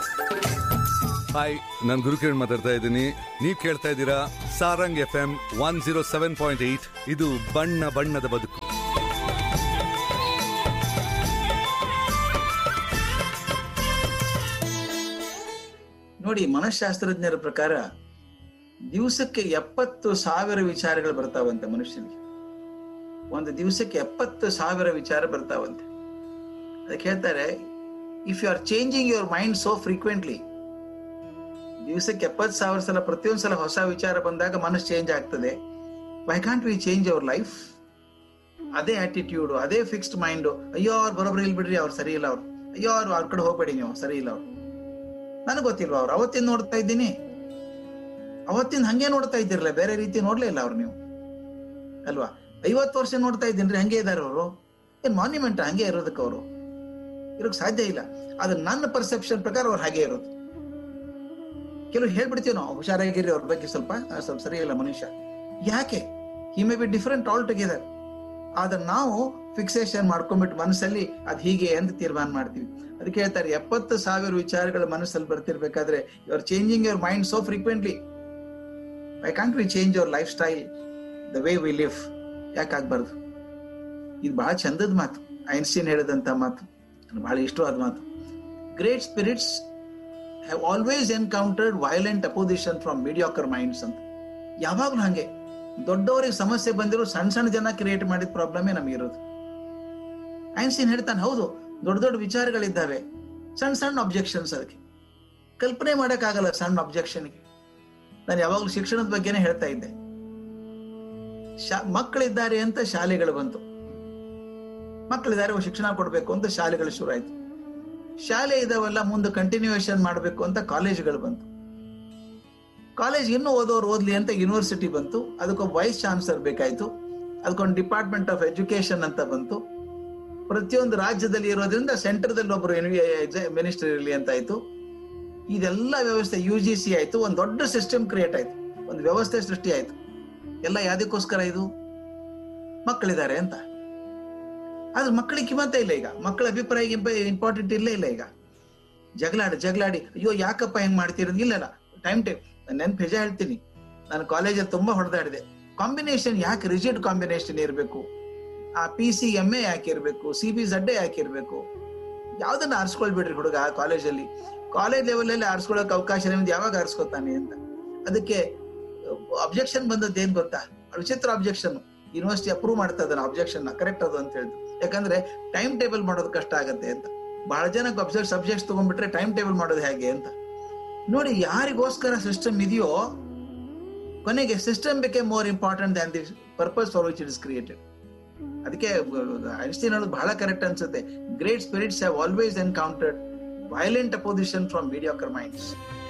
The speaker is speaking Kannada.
ಹಾಯ್ ನಾನು ಗುರುಕಿರಣ್ ಮಾತಾಡ್ತಾ ಇದ್ದೀನಿ ನೀವು ಕೇಳ್ತಾ ಇದ್ದೀರಾ Sarang F M one zero seven point eight ಇದು ಬಣ್ಣ ಬಣ್ಣದ ಬದುಕು ನೋಡಿ ಮನಃಶಾಸ್ತ್ರಜ್ಞರ ಪ್ರಕಾರ ದಿವಸಕ್ಕೆ ಎಪ್ಪತ್ತು ಸಾವಿರ ವಿಚಾರಗಳು ಬರ್ತಾವಂತೆ ಮನುಷ್ಯನಿಗೆ ಒಂದು ದಿವಸಕ್ಕೆ ಎಪ್ಪತ್ತು ಸಾವಿರ ವಿಚಾರ ಬರ್ತಾವಂತೆ ಅದಕ್ಕೆ ಹೇಳ್ತಾರೆ if you are changing your mind so frequently ದಿವಸಕ್ಕೆ ಎಪ್ಪತ್ತು ಸಾವಿರ ಸಲ ಪ್ರತಿಯೊಂದು ಸಲ ಹೊಸ ವಿಚಾರ ಬಂದಾಗ ಮನಸ್ಸು ಚೇಂಜ್ ಆಗ್ತದೆ why can't we change our life ಅದೇ ಆಟಿಟ್ಯೂಡ್ ಅದೇ ಫಿಕ್ಸ್ಡ್ ಮೈಂಡ್ ಅಯ್ಯೋ ಅವ್ರು ಬರೋಬ್ರಿ ಇಲ್ಲಿ ಬಿಡ್ರಿ ಅವ್ರು ಸರಿ ಇಲ್ಲ ಅವ್ರು ಅಯ್ಯೋ ಅವ್ರು ಅವ್ರ ಕಡೆ ಹೋಗ್ಬೇಡಿ ನೀವು ಸರಿ ಇಲ್ಲ ಅವ್ರು ನನಗೆ ಗೊತ್ತಿಲ್ವಾ ಅವ್ರು ಅವತ್ತಿನ ನೋಡ್ತಾ ಇದ್ದೀನಿ ಅವತ್ತಿನ ಹಂಗೆ ನೋಡ್ತಾ ಇದ್ದಿರಲ್ಲ ಬೇರೆ ರೀತಿ ನೋಡ್ಲೇ ಇಲ್ಲ ಅವ್ರು ನೀವು ಅಲ್ವಾ ಐವತ್ತು ವರ್ಷ ನೋಡ್ತಾ ಇದ್ದೀನಿ ಹಂಗೆ ಇದಾರೆ ಅವರು ಏನ್ ಮಾನ್ಯುಮೆಂಟ್ ಹಂಗೆ ಇರೋದಕ್ಕೆ ಅವರು ಇರೋಕ್ ಸಾಧ್ಯ ಇಲ್ಲ ಆದ್ರೆ ನನ್ನ ಪರ್ಸೆಪ್ಷನ್ ಪ್ರಕಾರ ಅವ್ರು ಹಾಗೆ ಇರೋದು ಕೆಲವು ಹೇಳ್ಬಿಡ್ತೀವಿ ನಾವು ಹುಷಾರಾಗಿರಿ ಅವ್ರ ಬಗ್ಗೆ ಸ್ವಲ್ಪ ಆ, ಸ್ವಲ್ಪ ಸರಿ ಇಲ್ಲ ಮನುಷ್ಯ ಯಾಕೆ he may be different altogether ಆದ್ರೆ ನಾವು ಫಿಕ್ಸೇಷನ್ ಮಾಡ್ಕೊಂಡ್ಬಿಟ್ಟು ಮನಸ್ಸಲ್ಲಿ ಅದ್ ಹೀಗೆ ಅಂತ ತೀರ್ಮಾನ ಮಾಡ್ತೀವಿ ಅದಕ್ಕೆ ಹೇಳ್ತಾರೆ ಎಪ್ಪತ್ತು ಸಾವಿರ ವಿಚಾರಗಳ ಮನಸ್ಸಲ್ಲಿ ಬರ್ತಿರ್ಬೇಕಾದ್ರೆ you are changing your mind so frequently I can't we change your lifestyle the way we live ಯಾಕಾಗ್ಬಾರ್ದು ಇದು ಬಹಳ ಚಂದದ ಮಾತು ಐನ್ಸ್ಟೀನ್ ಹೇಳಿದಂತ ಮಾತು ನನಗೆ ಬಹಳ ಇಷ್ಟವಾದ ಮಾತು great spirits have always encountered violent opposition from mediocre minds ಅಂತ ಯಾವಾಗ್ಲೂ ಹಂಗೆ ದೊಡ್ಡವರಿಗೆ ಸಮಸ್ಯೆ ಬಂದಿರೋ ಸಣ್ಣ ಸಣ್ಣ ಜನ ಕ್ರಿಯೇಟ್ ಮಾಡಿದ ಪ್ರಾಬ್ಲಮೇ ನಮಗಿರೋದು ಐನ್ಸ್ಟೀನ್ ಹೇಳ್ತಾನೆ ಹೌದು ದೊಡ್ಡ ದೊಡ್ಡ ವಿಚಾರಗಳಿದ್ದಾವೆ ಸಣ್ಣ ಸಣ್ಣ ಅಬ್ಜೆಕ್ಷನ್ಸ್ ಅದಕ್ಕೆ ಕಲ್ಪನೆ ಮಾಡಕ್ಕಾಗಲ್ಲ ಸಣ್ಣ ಅಬ್ಜೆಕ್ಷನ್ಗೆ ನಾನು ಯಾವಾಗಲೂ ಶಿಕ್ಷಣದ ಬಗ್ಗೆನೇ ಹೇಳ್ತಾ ಇದ್ದೆ ಶಾ ಮಕ್ಕಳಿದ್ದಾರೆ ಅಂತ ಶಾಲೆಗಳು ಬಂತು ಮಕ್ಕಳಿದ್ದಾರೆ ಅವ್ರು ಶಿಕ್ಷಣ ಕೊಡಬೇಕು ಅಂತ ಶಾಲೆಗಳು ಶುರು ಆಯ್ತು ಶಾಲೆ ಇದಾವೆಲ್ಲ ಮುಂದೆ ಕಂಟಿನ್ಯೂಯೇಷನ್ ಮಾಡಬೇಕು ಅಂತ ಕಾಲೇಜ್ಗಳು ಬಂತು ಕಾಲೇಜ್ ಇನ್ನೂ ಓದೋರು ಓದ್ಲಿ ಅಂತ ಯೂನಿವರ್ಸಿಟಿ ಬಂತು ಅದಕ್ಕೊಂದು ವೈಸ್ ಚಾನ್ಸಲರ್ ಬೇಕಾಯ್ತು ಅದಕ್ಕೊಂದು ಡಿಪಾರ್ಟ್ಮೆಂಟ್ ಆಫ್ ಎಜುಕೇಶನ್ ಅಂತ ಬಂತು ಪ್ರತಿಯೊಂದು ರಾಜ್ಯದಲ್ಲಿ ಇರೋದ್ರಿಂದ ಸೆಂಟರ್ದಲ್ಲಿ ಒಬ್ರು ಮಿನಿಸ್ಟರ್ ಇರಲಿ ಅಂತ ಆಯ್ತು ಇದೆಲ್ಲ ವ್ಯವಸ್ಥೆ ಯು ಜಿ ಸಿ ಆಯ್ತು ಒಂದು ದೊಡ್ಡ ಸಿಸ್ಟಮ್ ಕ್ರಿಯೇಟ್ ಆಯ್ತು ಒಂದು ವ್ಯವಸ್ಥೆ ಸೃಷ್ಟಿ ಆಯ್ತು ಎಲ್ಲ ಯಾವ್ದಕ್ಕೋಸ್ಕರ ಇದು ಮಕ್ಕಳಿದ್ದಾರೆ ಅಂತ ಆದ್ರೆ ಮಕ್ಕಳಿಗೆ ಕಿಮ್ಮತ್ತ ಇಲ್ಲ ಈಗ ಮಕ್ಕಳ ಅಭಿಪ್ರಾಯ ಇಂಪಾರ್ಟೆಂಟ್ ಇಲ್ಲೇ ಇಲ್ಲ ಈಗ ಜಗಳಾಡಿ ಜಗಳಾಡಿ ಅಯ್ಯೋ ಯಾಕಪ್ಪ ಹೆಂಗ್ ಮಾಡ್ತೀರ ಇಲ್ಲ ಟೈಮ್ ಟೈಮ್ ನೆನ್ಪು ನಿಜ ಹೇಳ್ತೀನಿ ನಾನು ಕಾಲೇಜಲ್ಲಿ ತುಂಬಾ ಹೊಡೆದಾಡಿದೆ ಕಾಂಬಿನೇಷನ್ ಯಾಕೆ ರಿಜಿಡ್ ಕಾಂಬಿನೇಷನ್ ಇರಬೇಕು ಆ ಪಿ ಸಿ ಎಮ್ ಎ ಯಾಕೆ ಇರಬೇಕು ಸಿ ಬಿ ಜಡ್ಡೆ ಯಾಕೆ ಇರಬೇಕು ಯಾವ್ದನ್ನ ಆರಿಸ್ಕೊಳ್ಬಿಡ್ರಿ ಹುಡುಗ ಕಾಲೇಜಲ್ಲಿ ಕಾಲೇಜ್ ಲೆವೆಲ್ ಅಲ್ಲಿ ಆರಿಸ್ಕೊಳ್ಳೋಕೆ ಅವಕಾಶ ನಿಮ್ದು ಯಾವಾಗ ಆರಿಸ್ಕೊತಾನೆ ಅಂತ ಅದಕ್ಕೆ ಅಬ್ಜೆಕ್ಷನ್ ಬಂದದ್ದು ಏನ್ ಗೊತ್ತಾ ವಿಚಿತ್ರ ಅಬ್ಜೆಕ್ಷನ್ ಯೂನಿವರ್ಸಿಟಿ ಅಪ್ರೂವ್ ಮಾಡ್ತಾ ಇದ್ದಾನೆ ಅಬ್ಜೆಕ್ಷನ್ ಕರೆಕ್ಟ್ ಅದು ಅಂತ ಹೇಳಿದ್ರು ಯಾಕಂದ್ರೆ ಟೈಮ್ ಟೇಬಲ್ ಮಾಡೋದು ಕಷ್ಟ ಆಗತ್ತೆ ಅಂತ ಬಹಳ ಜನಕ್ಕೆ ಅಬ್ಜೆಕ್ಟ್ ಸಬ್ಜೆಕ್ಟ್ಸ್ ತಗೊಂಡ್ಬಿಟ್ರೆ ಟೈಮ್ ಟೇಬಲ್ ಮಾಡೋದು ಹೇಗೆ ಅಂತ ನೋಡಿ ಯಾರಿಗೋಸ್ಕರ ಸಿಸ್ಟಮ್ ಇದೆಯೋ ಕೊನೆಗೆ system become more important than the purpose for which it is created ಅದಕ್ಕೆ ಐನ್ಸ್ಟೀನ್ ಹೇಳೋದು ಬಹಳ ಕರೆಕ್ಟ್ ಅನ್ಸುತ್ತೆ great spirits have always encountered violent opposition from mediocre minds